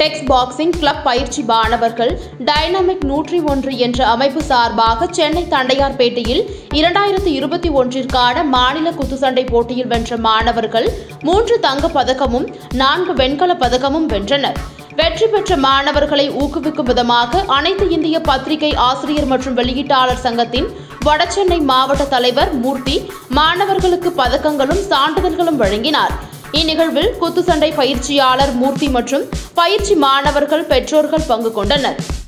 டெக்ஸ் boxing club பயிற்சி மாணவர்கள் dynamic நூற்றி ஒன்று என்ற அமைப்பு சார்பாக சென்னை தண்டையார்பேட்டையில் இரண்டாயிரத்தி இருபத்தி ஒன்றிற்கான மாநில குத்துச்சண்டை போட்டியில் வென்ற மாணவர்கள் மூன்று தங்கப் பதக்கமும் நான்கு வெண்கலப் பதக்கமும் வென்றனர் வெற்றி பெற்ற மாணவர்களை ஊக்குவிக்கும் விதமாக அனைத்து இந்திய பத்திரிகை ஆசிரியர் மற்றும் வெளியீட்டாளர் சங்கத்தின் வடசென்னை மாவட்ட தலைவர் மூர்த்தி மாணவர்களுக்கு பதக்கங்களும் சான்றிதழ்களும் வழங்கினார் இந்நிகழ்வில் குத்துச்சண்டை பயிற்சியாளர் மூர்த்தி மற்றும் பயிற்சி மாணவர்கள் பெற்றோர்கள் பங்கு கொண்டனர்